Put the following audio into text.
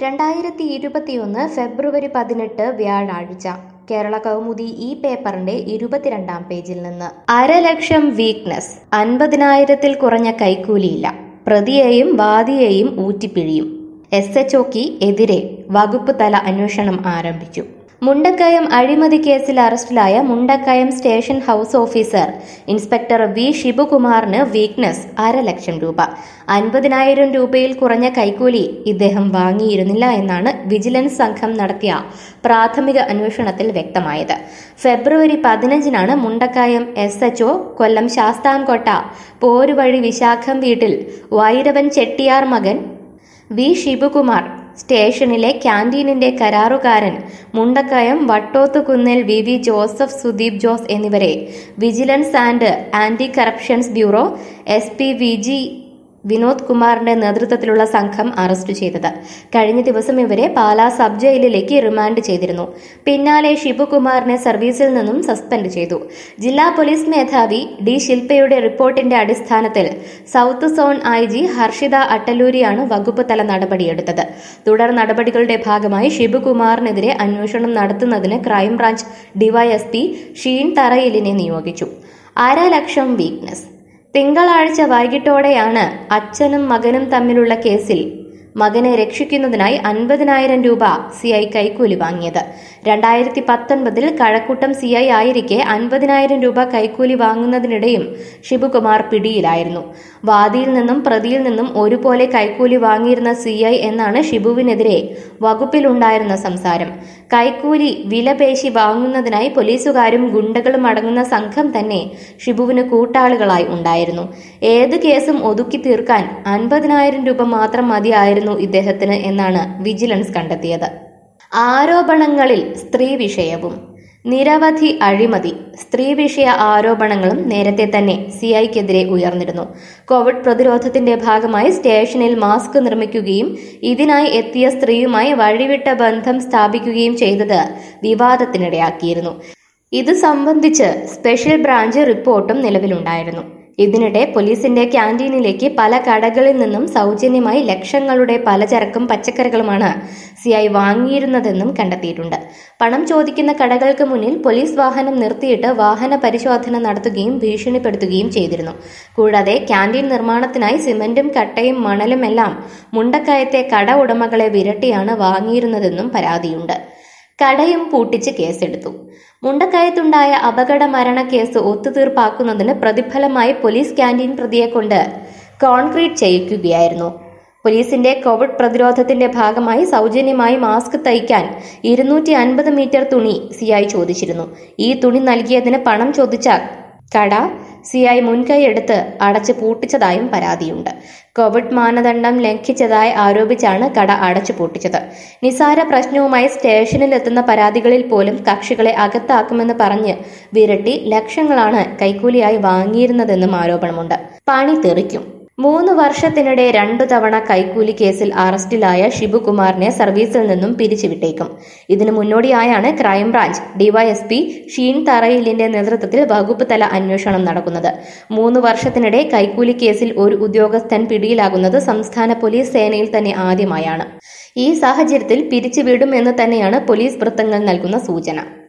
രണ്ടായിരത്തി ഇരുപത്തിയൊന്ന് ഫെബ്രുവരി പതിനെട്ട് വ്യാഴാഴ്ച കേരള കൗമുദി ഈ പേപ്പറിന്റെ ഇരുപത്തിരണ്ടാം പേജിൽ നിന്ന് അരലക്ഷം വീക്ക്നെസ് അൻപതിനായിരത്തിൽ കുറഞ്ഞ കൈക്കൂലിയില്ല പ്രതിയെയും വാദിയെയും ഊറ്റിപ്പിഴിയും എസ് എച്ച് ഒക്ക് എതിരെ വകുപ്പ് തല അന്വേഷണം ആരംഭിച്ചു മുണ്ടക്കയം അഴിമതി കേസിൽ അറസ്റ്റിലായ Mundakkayam station house officer inspector V ഷിബുകുമാറിന് വീക്ക്നെസ് അരലക്ഷം രൂപ അൻപതിനായിരം രൂപയിൽ കുറഞ്ഞ കൈക്കൂലി ഇദ്ദേഹം വാങ്ങിയിരുന്നില്ല എന്നാണ് വിജിലൻസ് സംഘം നടത്തിയ പ്രാഥമിക അന്വേഷണത്തിൽ വ്യക്തമായത് ഫെബ്രുവരി പതിനഞ്ചിനാണ് മുണ്ടക്കയം എസ് എച്ച്ഒ കൊല്ലം ശാസ്താംകോട്ട പോരുവഴി വിശാഖം വീട്ടിൽ വൈരവൻ ചെട്ടിയാർ മകൻ വി ഷിബുകുമാർ സ്റ്റേഷനിലെ ക്യാന്റീനിന്റെ കരാറുകാരൻ മുണ്ടക്കയം വട്ടോത്തുകുന്നിൽ V V Joseph Sudeep Jose എന്നിവരെ vigilance and anti corruptions bureau S P V G Vinod കുമാറിന്റെ നേതൃത്വത്തിലുള്ള സംഘം അറസ്റ്റ് ചെയ്തത് കഴിഞ്ഞ ദിവസം ഇവരെ പാലാ സബ് ജയിലിലേക്ക് റിമാൻഡ് ചെയ്തിരുന്നു പിന്നാലെ ഷിബുകുമാറിനെ സർവീസിൽ നിന്നും സസ്പെൻഡ് ചെയ്തു ജില്ലാ പോലീസ് മേധാവി ഡി ശില്പയുടെ റിപ്പോർട്ടിന്റെ അടിസ്ഥാനത്തിൽ south zone I G Harshita അട്ടല്ലൂരിയാണ് വകുപ്പ് തല നടപടിയെടുത്തത് തുടർ നടപടികളുടെ ഭാഗമായി ഷിബുകുമാറിനെതിരെ അന്വേഷണം നടത്തുന്നതിന് ക്രൈംബ്രാഞ്ച് ഡിവൈഎസ്പി ഷീൻ തറയിലിനെ നിയോഗിച്ചു അര ലക്ഷം വീക്ക്നെസ് തിങ്കളാഴ്ച വൈകിട്ടോടെയാണ് അച്ഛനും മകനും തമ്മിലുള്ള കേസിൽ മകനെ രക്ഷിക്കുന്നതിനായി അൻപതിനായിരം രൂപ സി ഐ കൈക്കൂലി വാങ്ങിയത് രണ്ടായിരത്തി പത്തൊൻപതിൽ കഴക്കൂട്ടം സി ഐ ആയിരിക്കെ അൻപതിനായിരം രൂപ കൈക്കൂലി വാങ്ങുന്നതിനിടെയും ഷിബുകുമാർ പിടിയിലായിരുന്നു വാദിയിൽ നിന്നും പ്രതിയിൽ നിന്നും ഒരുപോലെ കൈക്കൂലി വാങ്ങിയിരുന്ന സി ഐ എന്നാണ് ഷിബുവിനെതിരെ വകുപ്പിലുണ്ടായിരുന്ന സംസാരം കൈക്കൂലി വിലപേശി വാങ്ങുന്നതിനായി പോലീസുകാരും ഗുണ്ടകളും അടങ്ങുന്ന സംഘം തന്നെ ഷിബുവിന് കൂട്ടാളികളായി ഉണ്ടായിരുന്നു ഏത് കേസും ഒതുക്കി തീർക്കാൻ അൻപതിനായിരം രൂപ മാത്രം മതിയായിരുന്നു ഇദ്ദേഹത്തിന് എന്നാണ് വിജിലൻസ് കണ്ടെത്തിയത് ആരോപണങ്ങളിൽ സ്ത്രീ വിഷയവും നിരവധി അഴിമതി സ്ത്രീ വിഷയ ആരോപണങ്ങളും നേരത്തെ തന്നെ സി ഐക്കെതിരെ ഉയർന്നിരുന്നു കോവിഡ് പ്രതിരോധത്തിന്റെ ഭാഗമായി സ്റ്റേഷനിൽ മാസ്ക് നിർമ്മിക്കുകയും ഇതിനായി എത്തിയ സ്ത്രീയുമായി വഴിവിട്ട ബന്ധം സ്ഥാപിക്കുകയും ചെയ്തത് വിവാദത്തിനിടയാക്കിയിരുന്നു ഇത് സംബന്ധിച്ച് സ്പെഷ്യൽ ബ്രാഞ്ച് റിപ്പോർട്ടും നിലവിലുണ്ടായിരുന്നു ഇതിനിടെ പോലീസിന്റെ ക്യാന്റീനിലേക്ക് പല കടകളിൽ നിന്നും സൗജന്യമായി ലക്ഷങ്ങളുടെ പലചരക്കും പച്ചക്കറികളുമാണ് സിഐ വാങ്ങിയിരുന്നതെന്നും കണ്ടെത്തിയിട്ടുണ്ട് പണം ചോദിക്കുന്ന കടകൾക്ക് മുന്നിൽ പോലീസ് വാഹനം നിർത്തിയിട്ട് വാഹന പരിശോധന നടത്തുകയും ഭീഷണിപ്പെടുത്തുകയും ചെയ്തിരുന്നു കൂടാതെ ക്യാന്റീൻ നിർമ്മാണത്തിനായി സിമന്റും കട്ടയും മണലും എല്ലാം മുണ്ടക്കയത്തെ കട ഉടമകളെ വിരട്ടിയാണ് വാങ്ങിയിരുന്നതെന്നും പരാതിയുണ്ട് കടയും പൂട്ടിച്ച് കേസെടുത്തു മുണ്ടക്കയത്തുണ്ടായ അപകട മരണ കേസ് ഒത്തുതീർപ്പാക്കുന്നതിന് പ്രതിഫലമായി പോലീസ് ക്യാന്റീൻ പ്രതിയെ കൊണ്ട് കോൺക്രീറ്റ് ചെയ്യിക്കുകയായിരുന്നു പോലീസിന്റെ കോവിഡ് പ്രതിരോധത്തിന്റെ ഭാഗമായി സൗജന്യമായി മാസ്ക് തയ്ക്കാൻ ഇരുന്നൂറ്റി അൻപത് മീറ്റർ തുണി സിഐ ചോദിച്ചിരുന്നു ഈ തുണി നൽകിയതിന് പണം ചോദിച്ച കട സിഐ മുൻകൈയെടുത്ത് അടച്ചു പൂട്ടിച്ചതായും പരാതിയുണ്ട് കോവിഡ് മാനദണ്ഡം ലംഘിച്ചതായി ആരോപിച്ചാണ് കട അടച്ചു പൂട്ടിച്ചത് നിസാര പ്രശ്നവുമായി സ്റ്റേഷനിലെത്തുന്ന പരാതികളിൽ പോലും കക്ഷികളെ അകത്താക്കുമെന്ന് പറഞ്ഞ് വിരട്ടി ലക്ഷങ്ങളാണ് കൈക്കൂലിയായി വാങ്ങിയിരുന്നതെന്നും ആരോപണമുണ്ട് പണി തെറിക്കും മൂന്ന് വർഷത്തിനിടെ രണ്ടു തവണ കൈക്കൂലി കേസിൽ അറസ്റ്റിലായ ഷിബുകുമാറിനെ സർവീസിൽ നിന്നും പിരിച്ചുവിട്ടേക്കും ഇതിനു മുന്നോടിയായാണ് ക്രൈംബ്രാഞ്ച് ഡിവൈഎസ്പി ഷീൻ തറയിലിന്റെ നേതൃത്വത്തിൽ വകുപ്പ് തല അന്വേഷണം നടക്കുന്നത് മൂന്ന് വർഷത്തിനിടെ കൈക്കൂലി കേസിൽ ഒരു ഉദ്യോഗസ്ഥൻ പിടിയിലാകുന്നത് സംസ്ഥാന പോലീസ് സേനയിൽ തന്നെ ആദ്യമായാണ് ഈ സാഹചര്യത്തിൽ പിരിച്ചുവിടും എന്ന് തന്നെയാണ് പോലീസ് വൃത്തങ്ങൾ നൽകുന്ന സൂചന